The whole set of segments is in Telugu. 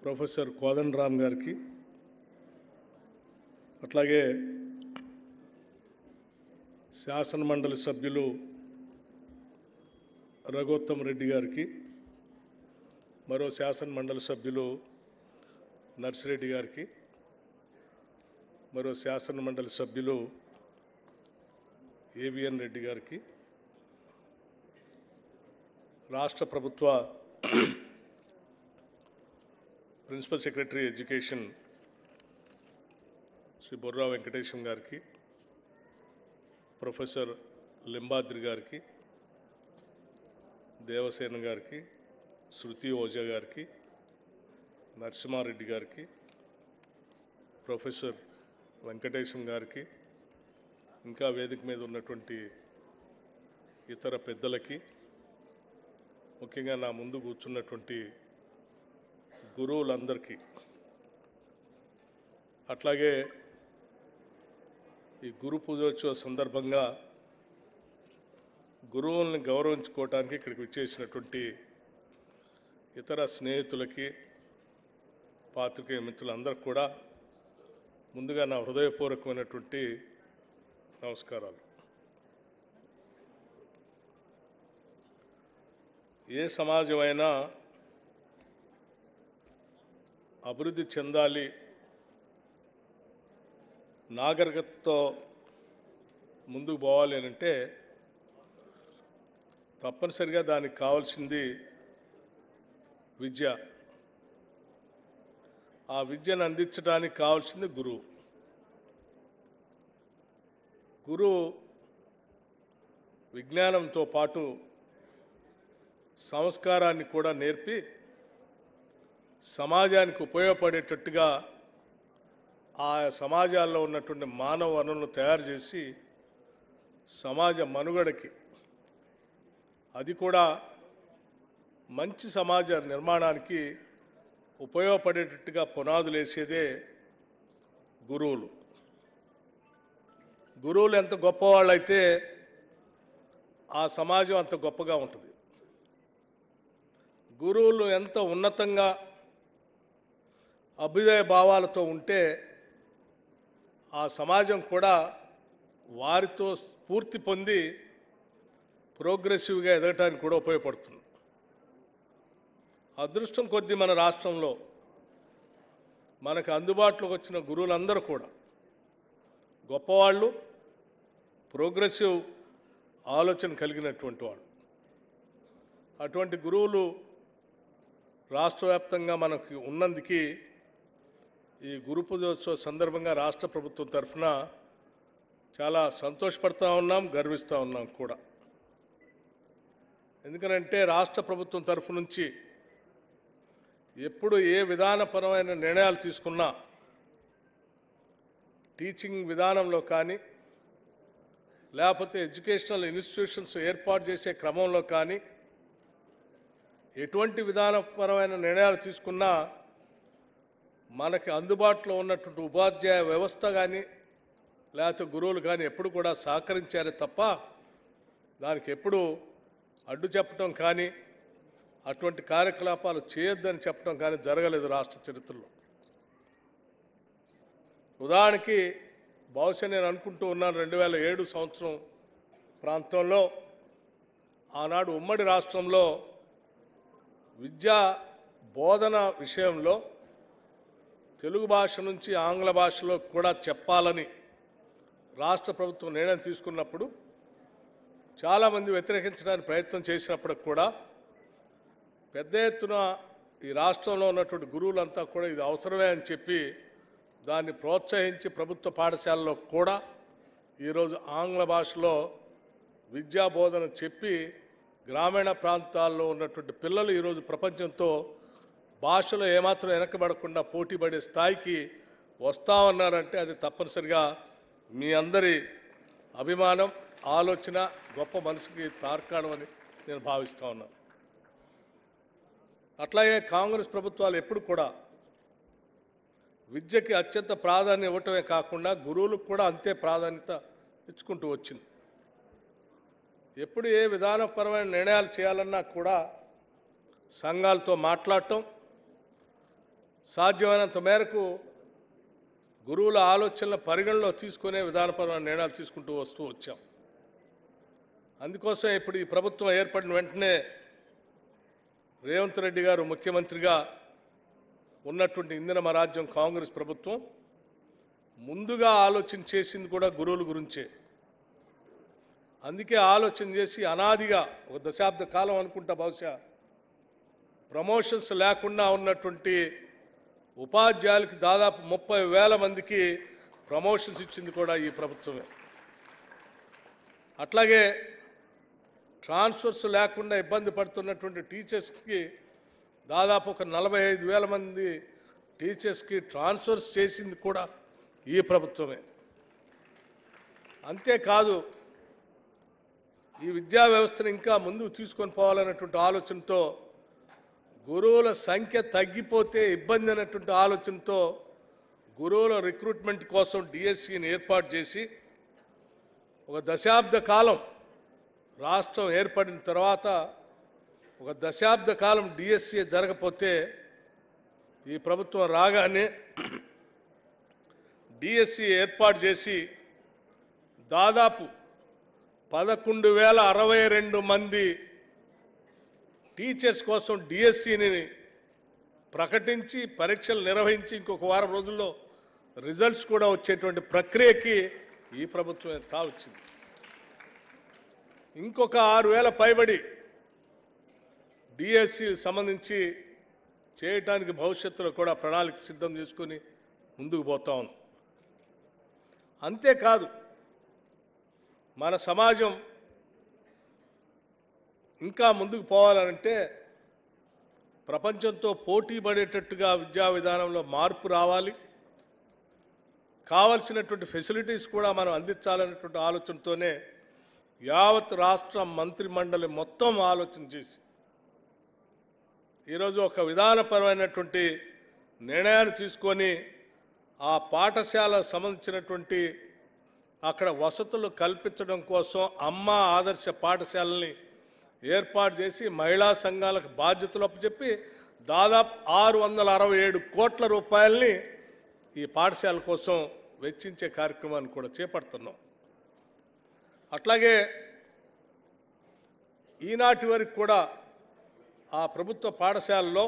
ప్రొఫెసర్ కోదండరామ్ గారికి అట్లాగే శాసన మండలి సభ్యులు రఘోత్తమ్ రెడ్డి గారికి మరో శాసన మండలి సభ్యులు నర్సిరెడ్డి గారికి మరో శాసన మండలి సభ్యులు ఏవిఎన్ రెడ్డి గారికి రాష్ట్ర ప్రభుత్వ principal secretary education Shri Borra Venkatesham గారికి ప్రొఫెసర్ లింబాద్రి గారికి దేవసేన గారికి శృతి ఓజా గారికి నరసింహారెడ్డి గారికి ప్రొఫెసర్ వెంకటేశం గారికి ఇంకా వేదిక మీద ఉన్నటువంటి ఇతర పెద్దలకి ముఖ్యంగా నా ముందు కూర్చున్నటువంటి గురువులందరికీ అట్లాగే ఈ గురు పూజోత్సవ సందర్భంగా గురువుల్ని గౌరవించుకోవటానికి ఇక్కడికి వచ్చేసినటువంటి ఇతర స్నేహితులకి పాత్రికేయ మిత్రులందరికీ కూడా ముందుగా నా హృదయపూర్వకమైనటువంటి నమస్కారాలు ఏ సమాజమైనా అభివృద్ధి చెందాలి నాగరికతతో ముందుకు పోవాలి అని అంటే తప్పనిసరిగా దానికి కావాల్సింది విద్య ఆ విద్యను అందించడానికి కావాల్సింది గురువు గురువు విజ్ఞానంతో పాటు సంస్కారాన్ని కూడా నేర్పి సమాజానికి ఉపయోగపడేటట్టుగా ఆ సమాజాల్లో ఉన్నటువంటి మానవ వనరులను తయారు చేసి సమాజ మనుగడకి అది కూడా మంచి సమాజ నిర్మాణానికి ఉపయోగపడేటట్టుగా పునాదులు వేసేదే గురువులు గురువులు ఎంత గొప్పవాళ్ళైతే ఆ సమాజం అంత గొప్పగా ఉంటుంది గురువులు ఎంత ఉన్నతంగా అభ్యుదయ భావాలతో ఉంటే ఆ సమాజం కూడా వారితో స్ఫూర్తి పొంది ప్రోగ్రెసివ్గా ఎదగటానికి కూడా ఉపయోగపడుతుంది అదృష్టం కొద్దీ మన రాష్ట్రంలో మనకు అందుబాటులోకి వచ్చిన గురువులందరూ కూడా గొప్పవాళ్ళు ప్రోగ్రెసివ్ ఆలోచన కలిగినటువంటి వాళ్ళు అటువంటి గురువులు రాష్ట్ర వ్యాప్తంగా మనకి ఉన్నందుకు ఈ గురు పూజోత్సవ సందర్భంగా రాష్ట్ర ప్రభుత్వం తరఫున చాలా సంతోషపడతా ఉన్నాం గర్విస్తూ ఉన్నాం కూడా ఎందుకనంటే రాష్ట్ర ప్రభుత్వం తరఫు నుంచి ఎప్పుడు ఏ విధానపరమైన నిర్ణయాలు తీసుకున్నా టీచింగ్ విధానంలో కానీ లేకపోతే ఎడ్యుకేషనల్ ఇన్స్టిట్యూషన్స్ ఏర్పాటు చేసే క్రమంలో కానీ ఎటువంటి విధానపరమైన నిర్ణయాలు తీసుకున్నా మనకి అందుబాటులో ఉన్నటువంటి ఉపాధ్యాయ వ్యవస్థ కానీ లేకపోతే గురువులు కానీ ఎప్పుడు కూడా సహకరించారే తప్ప దానికి ఎప్పుడు అడ్డు చెప్పడం కానీ అటువంటి కార్యకలాపాలు చేయొద్దని చెప్పడం కానీ జరగలేదు రాష్ట్ర చరిత్రలో ఉదాహరణకి బహుశా నేను అనుకుంటూ ఉన్నాను రెండు వేల ఏడు సంవత్సరం ప్రాంతంలో ఆనాడు ఉమ్మడి రాష్ట్రంలో విద్యా బోధన విషయంలో తెలుగు భాష నుంచి ఆంగ్ల భాషలో కూడా చెప్పాలని రాష్ట్ర ప్రభుత్వం నిర్ణయం తీసుకున్నప్పుడు చాలామంది వ్యతిరేకించడానికి ప్రయత్నం చేసినప్పటికి కూడా పెద్ద ఎత్తున ఈ రాష్ట్రంలో ఉన్నటువంటి గురువులంతా కూడా ఇది అవసరమే అని చెప్పి దాన్ని ప్రోత్సహించి ప్రభుత్వ పాఠశాలలో కూడా ఈరోజు ఆంగ్ల భాషలో విద్యా బోధన చెప్పి గ్రామీణ ప్రాంతాల్లో ఉన్నటువంటి పిల్లలు ఈరోజు ప్రపంచంతో భాషలో ఏమాత్రం వెనకబడకుండా పోటీ పడే స్థాయికి వస్తా ఉన్నారంటే అది తప్పనిసరిగా మీ అందరి అభిమానం ఆలోచన గొప్ప మనసుకి తార్కాణం అని నేను భావిస్తూ ఉన్నాను అట్లాగే కాంగ్రెస్ ప్రభుత్వాలు ఎప్పుడు కూడా విద్యకి అత్యంత ప్రాధాన్యం ఇవ్వటమే కాకుండా గురువులకు కూడా అంతే ప్రాధాన్యత ఇచ్చుకుంటూ వచ్చింది ఎప్పుడు ఏ విధానపరమైన నిర్ణయాలు చేయాలన్నా కూడా సంఘాలతో మాట్లాడటం సాధ్యమైనంత మేరకు గురువుల ఆలోచనల పరిగణలో తీసుకునే విధానపరమైన నిర్ణయాలు తీసుకుంటూ వస్తూ వచ్చాం అందుకోసం ఇప్పుడు ఈ ప్రభుత్వం ఏర్పడిన వెంటనే రేవంత్ రెడ్డి గారు ముఖ్యమంత్రిగా ఉన్నటువంటి ఇందిరమ రాజ్యం కాంగ్రెస్ ప్రభుత్వం ముందుగా ఆలోచన చేసింది కూడా గురువుల గురించే అందుకే ఆలోచన చేసి అనాదిగా ఒక దశాబ్ద కాలం అనుకుంటా బహుశా ప్రమోషన్స్ లేకుండా ఉన్నటువంటి ఉపాధ్యాయులకి దాదాపు ముప్పై వేల మందికి ప్రమోషన్స్ ఇచ్చింది కూడా ఈ ప్రభుత్వమే అట్లాగే ట్రాన్స్ఫర్స్ లేకుండా ఇబ్బంది పడుతున్నటువంటి టీచర్స్కి దాదాపు ఒక నలభై ఐదు వేల మంది టీచర్స్కి ట్రాన్స్ఫర్స్ చేసింది కూడా ఈ ప్రభుత్వమే అంతేకాదు ఈ విద్యా వ్యవస్థను ఇంకా ముందుకు తీసుకొని పోవాలన్నటువంటి ఆలోచనతో గురువుల సంఖ్య తగ్గిపోతే ఇబ్బంది అన్నటువంటి ఆలోచనతో గురువుల రిక్రూట్మెంట్ కోసం డిఎస్సిని ఏర్పాటు చేసి ఒక దశాబ్ద కాలం రాష్ట్రం ఏర్పడిన తర్వాత ఒక దశాబ్ద కాలం డిఎస్సి జరగపోతే ఈ ప్రభుత్వం రాగానే డిఎస్సి ఏర్పాటు చేసి దాదాపు పదకొండు వేల అరవై రెండు మంది టీచర్స్ కోసం డిఎస్సిని ప్రకటించి పరీక్షలు నిర్వహించి ఇంకొక వారం రోజుల్లో రిజల్ట్స్ కూడా వచ్చేటువంటి ప్రక్రియకి ఈ ప్రభుత్వం తావచ్చింది ఇంకొక ఆరు వేల పైబడి డిఎస్సి సంబంధించి చేయటానికి భవిష్యత్తులో కూడా ప్రణాళిక సిద్ధం చేసుకొని ముందుకు పోతా ఉంది అంతేకాదు మన సమాజం ఇంకా ముందుకు పోవాలంటే ప్రపంచంతో పోటీ పడేటట్టుగా విద్యా విధానంలో మార్పు రావాలి కావలసినటువంటి ఫెసిలిటీస్ కూడా మనం అందించాలనేటువంటి ఆలోచనతోనే యావత్ రాష్ట్ర మంత్రిమండలి మొత్తం ఆలోచన చేసి ఈరోజు ఒక విధానపరమైనటువంటి నిర్ణయాన్ని తీసుకొని ఆ పాఠశాల సంబంధించినటువంటి అక్కడ వసతులు కల్పించడం కోసం అమ్మ ఆదర్శ పాఠశాలని ఏర్పాటు చేసి మహిళా సంఘాలకు బాధ్యతలు అప్పచెప్పి దాదాపు ఆరు వందల అరవై ఏడు కోట్ల రూపాయలని ఈ పాఠశాల కోసం వెచ్చించే కార్యక్రమాన్ని కూడా చేపడుతున్నాం అట్లాగే ఈనాటి వరకు కూడా ఆ ప్రభుత్వ పాఠశాలలో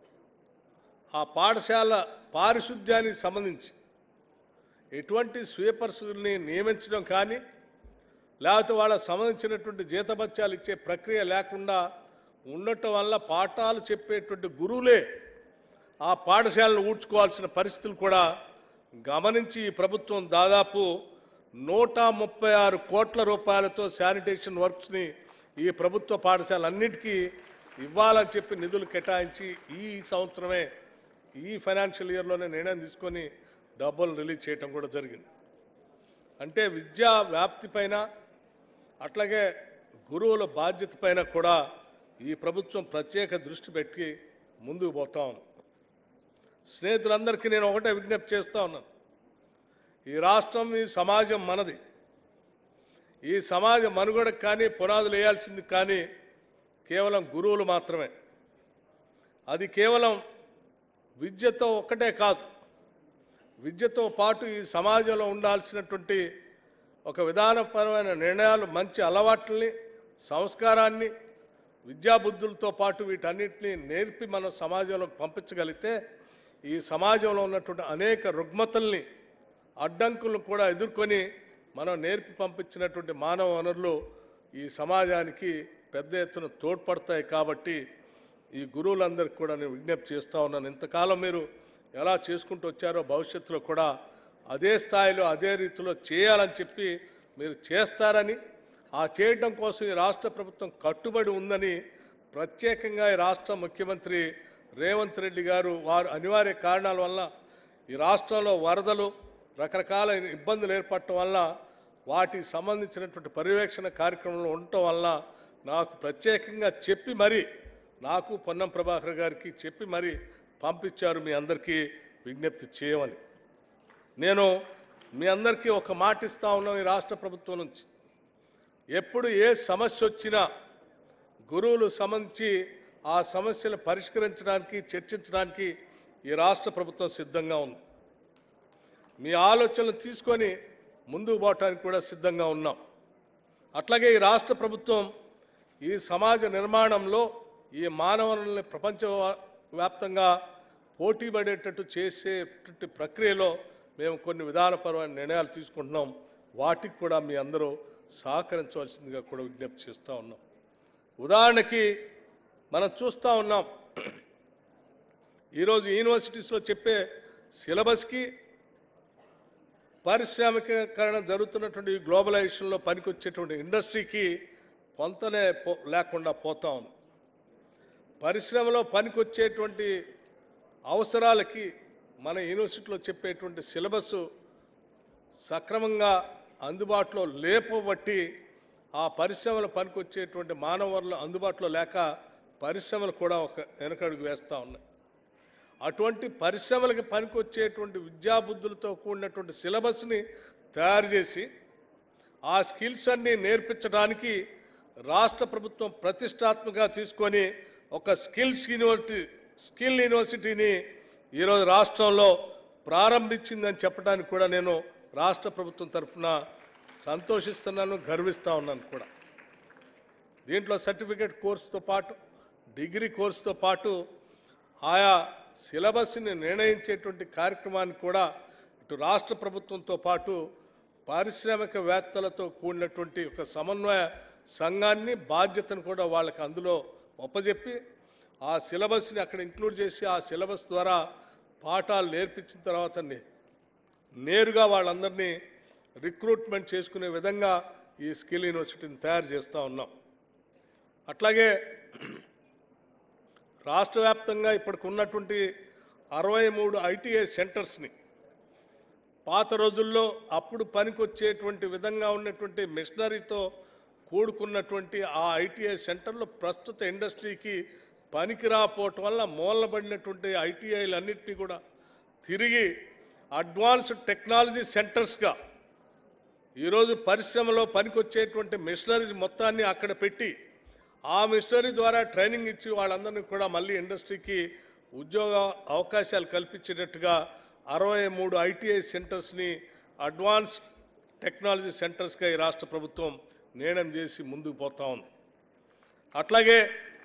ఆ పాఠశాల పారిశుద్ధ్యానికి సంబంధించి ఎటువంటి స్వీపర్స్ని నియమించడం కానీ లేకపోతే వాళ్ళకు సంబంధించినటువంటి జీతభత్యాలు ఇచ్చే ప్రక్రియ లేకుండా ఉండటం వల్ల పాఠాలు చెప్పేటువంటి గురువులే ఆ పాఠశాలను ఊడ్చుకోవాల్సిన పరిస్థితులు కూడా గమనించి ఈ ప్రభుత్వం దాదాపు నూట ముప్పై ఆరు కోట్ల రూపాయలతో శానిటేషన్ వర్క్స్ని ఈ ప్రభుత్వ పాఠశాలన్నిటికీ ఇవ్వాలని చెప్పి నిధులు కేటాయించి ఈ సంవత్సరమే ఈ ఫైనాన్షియల్ ఇయర్లోనే నిర్ణయం తీసుకొని డబ్బులు రిలీజ్ చేయటం కూడా జరిగింది అంటే విద్యా వ్యాప్తి పైన అట్లాగే గురువుల బాధ్యత పైన కూడా ఈ ప్రభుత్వం ప్రత్యేక దృష్టి పెట్టి ముందుకు పోతా ఉంది స్నేహితులందరికీ నేను ఒకటే విజ్ఞప్తి చేస్తా ఉన్నాను ఈ రాష్ట్రం ఈ సమాజం మనది ఈ సమాజ మనుగడకు కానీ పునాదులు వేయాల్సింది కానీ కేవలం గురువులు మాత్రమే అది కేవలం విద్యతో ఒక్కటే కాదు విద్యతో పాటు ఈ సమాజంలో ఉండాల్సినటువంటి ఒక విధానపరమైన నిర్ణయాలు మంచి అలవాట్లని సంస్కారాన్ని విద్యాబుద్ధులతో పాటు వీటన్నిటిని నేర్పి మనం సమాజంలోకి పంపించగలిగితే ఈ సమాజంలో ఉన్నటువంటి అనేక రుగ్మతల్ని అడ్డంకులను కూడా ఎదుర్కొని మనం నేర్పి పంపించినటువంటి మానవ వనరులు ఈ సమాజానికి పెద్ద ఎత్తున తోడ్పడతాయి కాబట్టి ఈ గురువులందరికీ కూడా నేను విజ్ఞప్తి చేస్తూ ఉన్నాను ఇంతకాలం మీరు ఎలా చేసుకుంటూ వచ్చారో భవిష్యత్తులో కూడా అదే స్థాయిలో అదే రీతిలో చేయాలని చెప్పి మీరు చేస్తారని ఆ చేయటం కోసం ఈ రాష్ట్ర ప్రభుత్వం కట్టుబడి ఉందని ప్రత్యేకంగా ఈ రాష్ట్ర ముఖ్యమంత్రి రేవంత్ రెడ్డి గారు వారు అనివార్య కారణాల వల్ల ఈ రాష్ట్రంలో వరదలు రకరకాల ఇబ్బందులు ఏర్పడటం వల్ల వాటికి సంబంధించినటువంటి పర్యవేక్షణ కార్యక్రమంలో ఉండటం వల్ల నాకు ప్రత్యేకంగా చెప్పి మరి నాకు పొన్నం ప్రభాకర్ గారికి చెప్పి మరి పంపించారు మీ అందరికీ విజ్ఞప్తి చేయమని నేను మీ అందరికీ ఒక మాట ఇస్తా ఉన్నాం ఈ రాష్ట్ర ప్రభుత్వం నుంచి ఎప్పుడు ఏ సమస్య వచ్చినా గురువులు సంబంధించి ఆ సమస్యలు పరిష్కరించడానికి చర్చించడానికి ఈ రాష్ట్ర ప్రభుత్వం సిద్ధంగా ఉంది మీ ఆలోచనలు తీసుకొని ముందుకు పోవటానికి కూడా సిద్ధంగా ఉన్నాం అట్లాగే ఈ రాష్ట్ర ప్రభుత్వం ఈ సమాజ నిర్మాణంలో ఈ మానవులని ప్రపంచ వ్యాప్తంగా పోటీ పడేటట్టు చేసేటటువంటి ప్రక్రియలో మేము కొన్ని విధానపరమైన నిర్ణయాలు తీసుకుంటున్నాం వాటికి కూడా మీ అందరూ సహకరించవలసిందిగా కూడా విజ్ఞప్తి చేస్తూ ఉన్నాం ఉదాహరణకి మనం చూస్తూ ఉన్నాం ఈరోజు యూనివర్సిటీస్లో చెప్పే సిలబస్కి పారిశ్రామికీకరణ జరుగుతున్నటువంటి ఈ గ్లోబలైజేషన్లో పనికొచ్చేటువంటి ఇండస్ట్రీకి పొంతనే పో లేకుండా పోతా ఉంది పరిశ్రమలో పనికొచ్చేటువంటి అవసరాలకి మన యూనివర్సిటీలో చెప్పేటువంటి సిలబస్ సక్రమంగా అందుబాటులో లేపబట్టి ఆ పరిశ్రమల పనికొచ్చేటువంటి మానవ వనరులు అందుబాటులో లేక పరిశ్రమలు కూడా ఒక వెనకడుగు వేస్తూ ఉన్నాయి అటువంటి పరిశ్రమలకు పనికొచ్చేటువంటి విద్యాబుద్ధులతో కూడినటువంటి సిలబస్ని తయారు చేసి ఆ స్కిల్స్ అన్ని నేర్పించడానికి రాష్ట్ర ప్రభుత్వం ప్రతిష్టాత్మకంగా తీసుకొని ఒక స్కిల్స్ యూనివర్సిటీ స్కిల్ యూనివర్సిటీని ఈరోజు రాష్ట్రంలో ప్రారంభించిందని చెప్పడానికి కూడా నేను రాష్ట్ర ప్రభుత్వం తరఫున సంతోషిస్తున్నాను గర్విస్తూ ఉన్నాను కూడా దీంట్లో సర్టిఫికేట్ కోర్సుతో పాటు డిగ్రీ కోర్సుతో పాటు ఆయా సిలబస్ని నిర్ణయించేటువంటి కార్యక్రమాన్ని కూడా ఇటు రాష్ట్ర ప్రభుత్వంతో పాటు పారిశ్రామికవేత్తలతో కూడినటువంటి ఒక సమన్వయ సంఘాన్ని బాధ్యతను కూడా వాళ్ళకి అందులో ఒప్పజెప్పి ఆ సిలబస్ని అక్కడ ఇంక్లూడ్ చేసి ఆ సిలబస్ ద్వారా పాఠాలు నేర్పించిన తర్వాత నే- నేరుగా వాళ్ళందరినీ రిక్రూట్మెంట్ చేసుకునే విధంగా ఈ స్కిల్ యూనివర్సిటీని తయారు చేస్తూ ఉన్నాం అట్లాగే రాష్ట్ర వ్యాప్తంగా ఇప్పటికి ఉన్నటువంటి అరవై మూడు ఐటీఐ సెంటర్స్ని పాత రోజుల్లో అప్పుడు పనికొచ్చేటువంటి విధంగా ఉన్నటువంటి మిషనరీతో కూడుకున్నటువంటి ఆ ఐటీఐ సెంటర్లు ప్రస్తుత ఇండస్ట్రీకి పనికి రాపోవటం వల్ల మూలబడినటువంటి ఐటీఐలన్నింటినీ కూడా తిరిగి అడ్వాన్స్డ్ టెక్నాలజీ సెంటర్స్గా ఈరోజు పరిశ్రమలో పనికొచ్చేటువంటి మిషనరీస్ మొత్తాన్ని అక్కడ పెట్టి ఆ మిషనరీ ద్వారా ట్రైనింగ్ ఇచ్చి వాళ్ళందరినీ కూడా మళ్ళీ ఇండస్ట్రీకి ఉద్యోగ అవకాశాలు కల్పించేటట్టుగా అరవై మూడు ఐటీఐ సెంటర్స్ని అడ్వాన్స్ టెక్నాలజీ సెంటర్స్గా ఈ రాష్ట్ర ప్రభుత్వం నిర్ణయం చేసి ముందుకు పోతా ఉంది అట్లాగే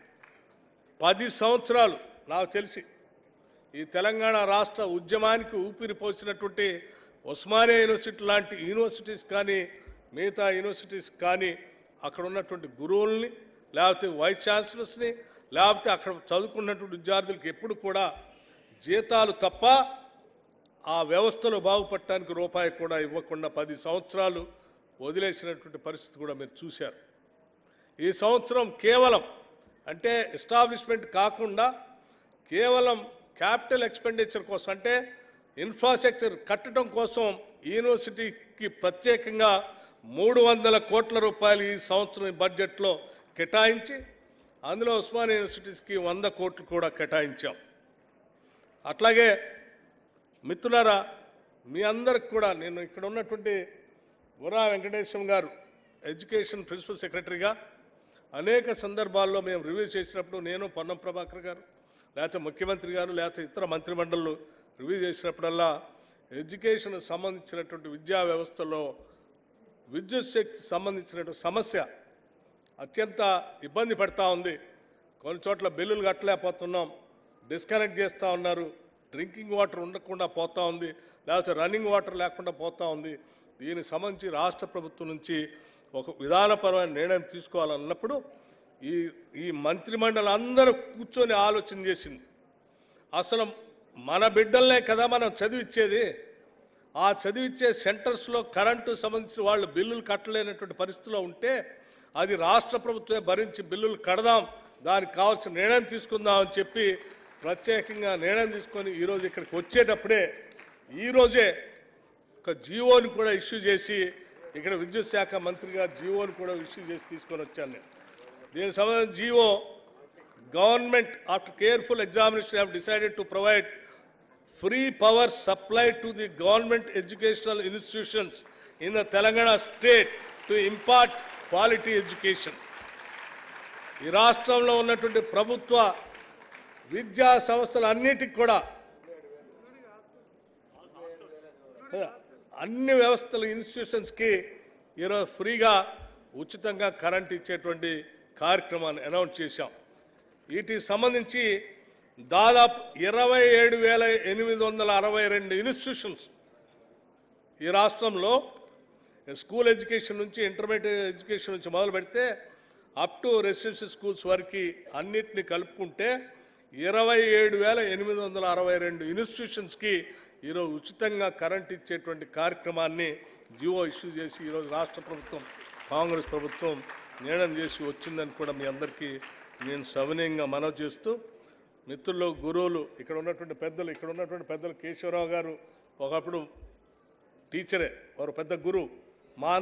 పది సంవత్సరాలు నాకు తెలిసి ఈ తెలంగాణ రాష్ట్ర ఉద్యమానికి ఊపిరి పోసినటువంటి ఉస్మానియా యూనివర్సిటీ లాంటి యూనివర్సిటీస్ కానీ మిగతా యూనివర్సిటీస్ కానీ అక్కడ ఉన్నటువంటి గురువుల్ని లేకపోతే వైస్ ఛాన్సలర్స్ని లేకపోతే అక్కడ చదువుకున్నటువంటి విద్యార్థులకి ఎప్పుడు కూడా జీతాలు తప్ప ఆ వ్యవస్థలో బాగుపడటానికి రూపాయి కూడా ఇవ్వకుండా పది సంవత్సరాలు వదిలేసినటువంటి పరిస్థితి కూడా మీరు చూశారు ఈ సంవత్సరం కేవలం అంటే ఎస్టాబ్లిష్మెంట్ కాకుండా కేవలం క్యాపిటల్ ఎక్స్పెండిచర్ కోసం అంటే ఇన్ఫ్రాస్ట్రక్చర్ కట్టడం కోసం యూనివర్సిటీకి ప్రత్యేకంగా మూడు వందల కోట్ల రూపాయలు ఈ సంవత్సరం ఈ బడ్జెట్లో కేటాయించి అందులో ఉస్మానియా యూనివర్సిటీస్కి వంద కోట్లు కూడా కేటాయించాం అట్లాగే మిత్రులారా మీ అందరికి కూడా నేను ఇక్కడ ఉన్నటువంటి ఉరా వెంకటేశ్వరం గారు ఎడ్యుకేషన్ ప్రిన్సిపల్ సెక్రటరీగా అనేక సందర్భాల్లో మేము రివ్యూ చేసినప్పుడు నేను పొన్నం ప్రభాకర్ గారు లేకపోతే ముఖ్యమంత్రి గారు లేకపోతే ఇతర మంత్రిమండళ్ళు రివ్యూ చేసినప్పుడల్లా ఎడ్యుకేషన్ సంబంధించినటువంటి విద్యా వ్యవస్థలో విద్యుత్ శక్తి సంబంధించినటువంటి సమస్య అత్యంత ఇబ్బంది పడతా ఉంది కొన్ని చోట్ల బిల్లులు కట్టలేకపోతున్నాం డిస్కనెక్ట్ చేస్తూ ఉన్నారు డ్రింకింగ్ వాటర్ ఉండకుండా పోతా ఉంది లేకపోతే రన్నింగ్ వాటర్ లేకుండా పోతా ఉంది దీనికి సంబంధించి రాష్ట్ర ప్రభుత్వం నుంచి ఒక విధానపరమైన నిర్ణయం తీసుకోవాలన్నప్పుడు ఈ ఈ మంత్రిమండలి అందరూ కూర్చొని ఆలోచన చేసింది అసలు మన బిడ్డలనే కదా మనం చదివిచ్చేది ఆ చదివిచ్చే సెంటర్స్లో కరెంటు సంబంధించిన వాళ్ళు బిల్లులు కట్టలేనటువంటి పరిస్థితిలో ఉంటే అది రాష్ట్ర ప్రభుత్వమే భరించి బిల్లులు కడదాం దానికి కావాల్సిన నిర్ణయం తీసుకుందాం అని చెప్పి ప్రత్యేకంగా నిర్ణయం తీసుకొని ఈరోజు ఇక్కడికి వచ్చేటప్పుడే ఈరోజే ఒక జీవోని కూడా ఇష్యూ చేసి ఇక్కడ విద్యుత్ శాఖ మంత్రిగా జీవోని కూడా ఇష్యూ చేసి తీసుకొని వచ్చాను నేను దీనికి సంబంధించిన GO government after careful examination have decided to provide free power supplied to the government educational institutions in the Telangana state to impart quality education. ఈ రాష్ట్రంలో ఉన్నటువంటి ప్రభుత్వ విద్యా సంస్థలన్నిటికి కూడా అన్ని వ్యవస్థలు ఇన్స్టిట్యూషన్స్కి ఈరోజు ఫ్రీగా ఉచితంగా కరెంట్ ఇచ్చేటువంటి కార్యక్రమాన్ని అనౌన్స్ చేశాం వీటికి సంబంధించి దాదాపు ఇరవై ఏడు వేల ఎనిమిది వందల అరవై రెండు ఇన్స్టిట్యూషన్స్ ఈ రాష్ట్రంలో స్కూల్ ఎడ్యుకేషన్ నుంచి ఇంటర్మీడియట్ ఎడ్యుకేషన్ నుంచి మొదలు పెడితే అప్ టు రెసిడెన్షియల్ స్కూల్స్ వరకు అన్నిటిని కలుపుకుంటే ఇరవై ఏడు వేల ఎనిమిది వందల అరవై రెండు ఇన్స్టిట్యూషన్స్కి ఈరోజు ఉచితంగా కరెంట్ ఇచ్చేటువంటి కార్యక్రమాన్ని జియో ఇష్యూ చేసి ఈరోజు రాష్ట్ర ప్రభుత్వం కాంగ్రెస్ ప్రభుత్వం నిర్ణయం చేసి వచ్చిందని కూడా మీ అందరికీ నేను సవినయంగా మనవి చేస్తూ మిత్రులు గురువులు ఇక్కడ ఉన్నటువంటి పెద్దలు ఇక్కడ ఉన్నటువంటి పెద్దలు కేశవరావు గారు ఒకప్పుడు టీచరే వారు పెద్ద గురువు మా